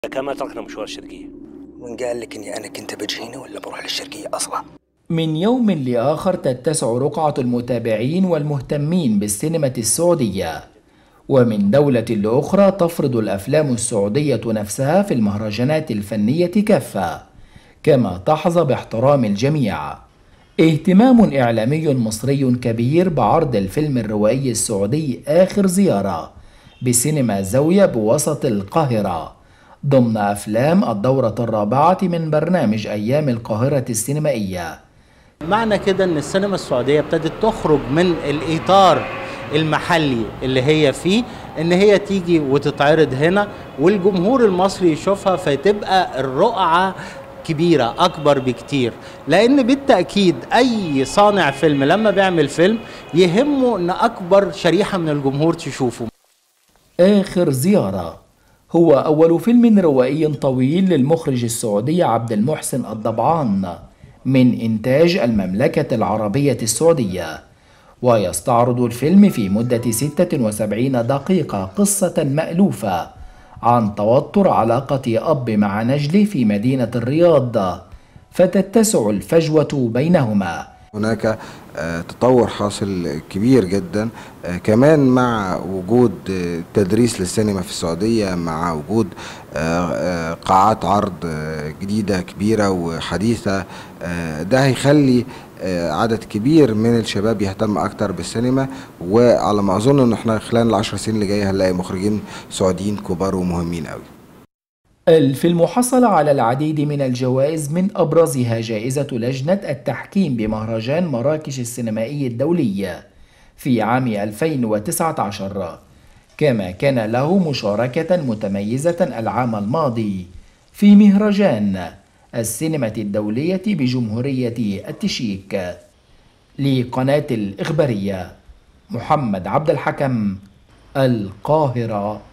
كما تركنا مشوار الشرقية من قال لك اني انا كنت بجي هنا ولا بروح للشرقيه اصلا من يوم لآخر تتسع رقعة المتابعين والمهتمين بالسينما السعودية ومن دولة لأخرى تفرض الأفلام السعودية نفسها في المهرجانات الفنية كافة كما تحظى باحترام الجميع اهتمام إعلامي مصري كبير بعرض الفيلم الروائي السعودي آخر زيارة بسينما زاوية بوسط القاهرة ضمن أفلام الدورة الرابعة من برنامج أيام القاهرة السينمائية معنى كده ان السينما السعوديه ابتدت تخرج من الاطار المحلي اللي هي فيه ان هي تيجي وتتعرض هنا والجمهور المصري يشوفها فتبقى الرقعه كبيره اكبر بكتير لان بالتاكيد اي صانع فيلم لما بيعمل فيلم يهمه ان اكبر شريحه من الجمهور تشوفه آخر زيارة هو أول فيلم روائي طويل للمخرج السعودي عبد المحسن الضبعان من إنتاج المملكة العربية السعودية ويستعرض الفيلم في مدة 76 دقيقة قصة مألوفة عن توتر علاقة أب مع نجلة في مدينة الرياض فتتسع الفجوة بينهما هناك آه، تطور حاصل كبير جدا آه، كمان مع وجود آه، تدريس للسينما في السعودية مع وجود آه، آه، قاعات عرض آه، جديدة كبيرة وحديثة آه، ده هيخلي آه، عدد كبير من الشباب يهتم اكتر بالسينما وعلى ما اظن ان احنا خلال العشر سنين اللي جايه هنلاقي مخرجين سعوديين كبار ومهمين قوي الفيلم حصل على العديد من الجوائز من أبرزها جائزة لجنة التحكيم بمهرجان مراكش السينمائي الدولي في عام 2019 كما كان له مشاركة متميزة العام الماضي في مهرجان السينما الدولية بجمهورية التشيك لقناة الإخبارية محمد عبد الحكم القاهرة